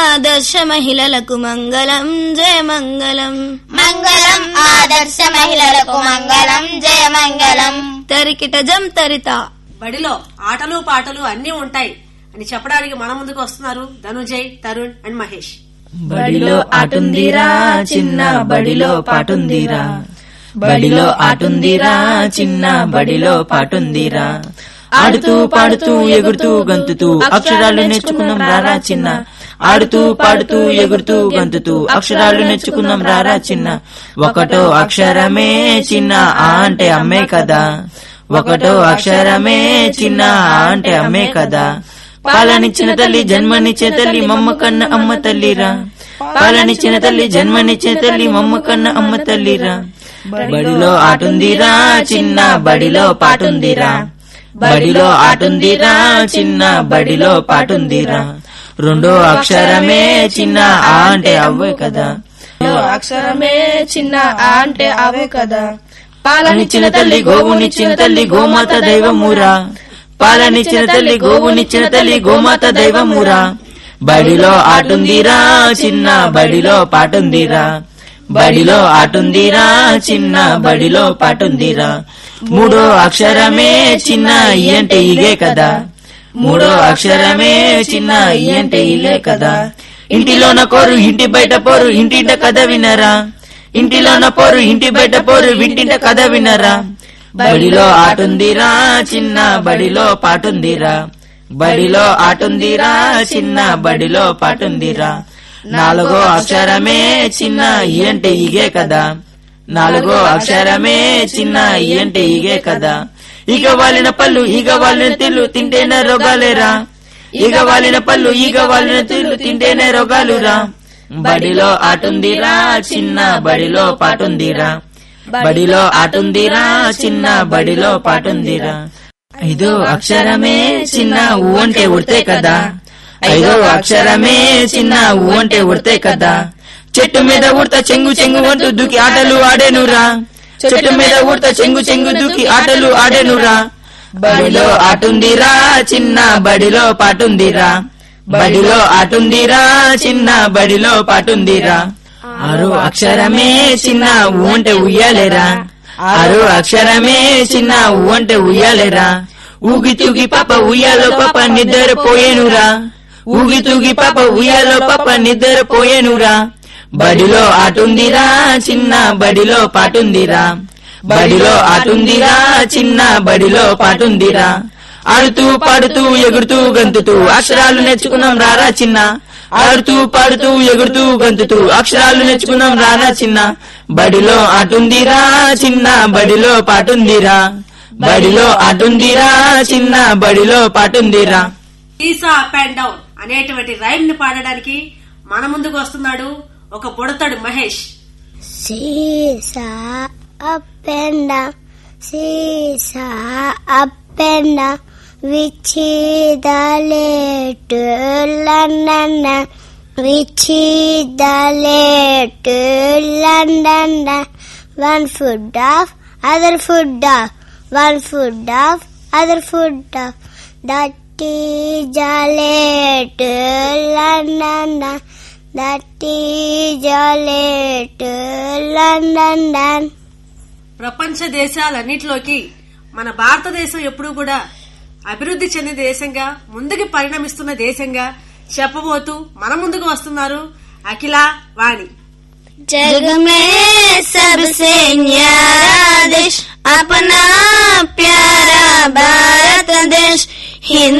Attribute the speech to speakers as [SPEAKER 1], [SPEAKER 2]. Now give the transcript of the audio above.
[SPEAKER 1] ఆదర్శ మహిళలకు మంగళం జయ మంగళం
[SPEAKER 2] మంగళం ఆదర్శ మహిళలకు మంగళం జయ మంగళం
[SPEAKER 1] తరికిట జం తరిత
[SPEAKER 3] బడిలో ఆటలు పాటలు అన్నీ ఉంటాయి అని చెప్పడానికి మన ముందుకు వస్తున్నారు ధనుంజయ్ తరుణ్ అండ్ మహేష్
[SPEAKER 4] బడిలో ఆటుందిరా చిన్న బడిలో పాటుందిరా బడిలో ఆటుందిరా చిన్న బడిలో పాటుందిరా ఆడుతూ పాడుతూ ఎగురుతూ గంతుతూ అక్షరాలు నేర్చుకున్నాం రారా చిన్న ఆడుతూ పాడుతూ ఎగురుతూ గంతుతూ అక్షరాలు నేర్చుకున్నాం రారా చిన్న ఒకటో అక్షరమే చిన్న ఆ అంటే అమ్మే కదా ఒకటో అక్షరమే చిన్న ఆ అంటే అమ్మే కదా పాలనిచ్చిన తల్లి జన్మనిచ్చిన తల్లి మమ్మ కన్న అమ్మ తల్లిరా పాలనిచ్చిన తల్లి జన్మనిచ్చిన తల్లి మమ్మ కన్న అమ్మ తల్లిరా బడిలో ఆటుందిరా చిన్న బడిలో పాటుందిరా బడిలో ఆటుందిరా చిన్న బడిలో పాటుందిరా రెండో అక్షరమే చిన్న ఆ అంటే అవ్వే కదా
[SPEAKER 5] అక్షరమే చిన్న ఆ అంటే అవు కదా
[SPEAKER 4] పాలనిచ్చిన తల్లి గోవునిచ్చిన తల్లి గోమాత దైవమురా పాలనిచ్చిన తల్లి గోవునిచ్చిన తల్లి గోమాత దైవమురా బడిలో ఆటుందిరా చిన్న బడిలో పాటుందిరా బడిలో ఆటుందిరా చిన్న బడిలో పాటుందిరా మూడో అక్షరమే చిన్న ఈ అంటే ఇగే కదా మూడో అక్షరమే చిన్న ఈ అంటే ఇలే కదా ఇంటిలోన కోరు ఇంటి బయట పోరు ఇంటింట కథ వినరా ఇంటిలోన పోరు ఇంటి బయట పోరు వింటింట కథ వినరా బడిలో ఆటుందిరా చిన్న బడిలో పాటుందిరా బడిలో ఆటుందిరా చిన్న బడిలో పాటుందిరా నాలుగో అక్షరమే చిన్న ఈ అంటే ఇగే కదా నాలుగో అక్షరమే చిన్న ఈ అంటే ఇగే కదా ఇక వాలిన పళ్ళు ఇక వాలిన తిల్లు తింటేనే రోగాలేరా ఇక వాలిన పళ్ళు ఇక వాలిన తిల్లు తింటేనే రోగాలురా బడిలో ఆటుందిరా చిన్న బడిలో పాటుందిరా బడిలో ఆటుందిరా చిన్న బడిలో పాటుందిరా ఐదో అక్షరమే చిన్న ఊ అంటే ఉడితే కదా ఐదో అక్షరమే చిన్న ఊ అంటే ఉడితే కదా చెట్టు మీద ఉడత చెంగు చెంగు అంటూ దూకి ఆటలు ఆడేనురా చెట్టు మీద ఉడత చెంగు చెంగు దూకి ఆటలు ఆడేనురా బడిలో ఆటుందిరా చిన్న బడిలో పాటుందిరా బడిలో ఆటుందిరా చిన్న బడిలో పాటుందిరా ఆరు అక్షరమే చిన్న ఊ అంటే ఉయ్యాలేరా ఆరు అక్షరమే చిన్న ఊ అంటే ఉయ్యాలేరా ఊగి తూగి పాప ఉయ్యాలో పాప నిద్రపోయేనురా ఊగి తూగి పాప ఉయ్యాలో పాప నిద్రపోయేనురా బడిలో ఆటుందిరా చిన్న బడిలో పాటుందిరా బడిలో ఆటుందిరా చిన్న బడిలో పాటుందిరా ఆడుతూ పాడుతూ ఎగురుతూ గంతుతూ అక్షరాలు నేర్చుకున్నాం రారా చిన్న ఆడుతూ పాడుతూ ఎగురుతూ గంతుతూ అక్షరాలు నేర్చుకున్నాం రారా చిన్న బడిలో ఆటుందిరా చిన్న బడిలో పాటుందిరా బడిలో ఆటుందిరా చిన్న బడిలో పాటుందిరా
[SPEAKER 3] ఈసా అప్ అండ్ డౌన్ అనేటువంటి రైమ్ ని పాడడానికి మన ముందుకు వస్తున్నాడు ఒక బుడతడు Mahesh
[SPEAKER 2] Seesaw up and down, seesaw up and down, which is the little London, which is the little London, one foot off, other foot off, one foot off, other foot off, that is the little London, that is the little London.
[SPEAKER 3] ప్రపంచ దేశాలన్నిటిలోకి మన భారతదేశం ఎప్పుడూ కూడా అభివృద్ధి చెందిన దేశంగా ముందుకు పరిణమిస్తున్న దేశంగా చెప్పబోతూ మన ముందుకు వస్తున్నారు అఖిల వాణి
[SPEAKER 1] जग में सबसे न्यारा देश अपना प्यारा भारत देश हिंद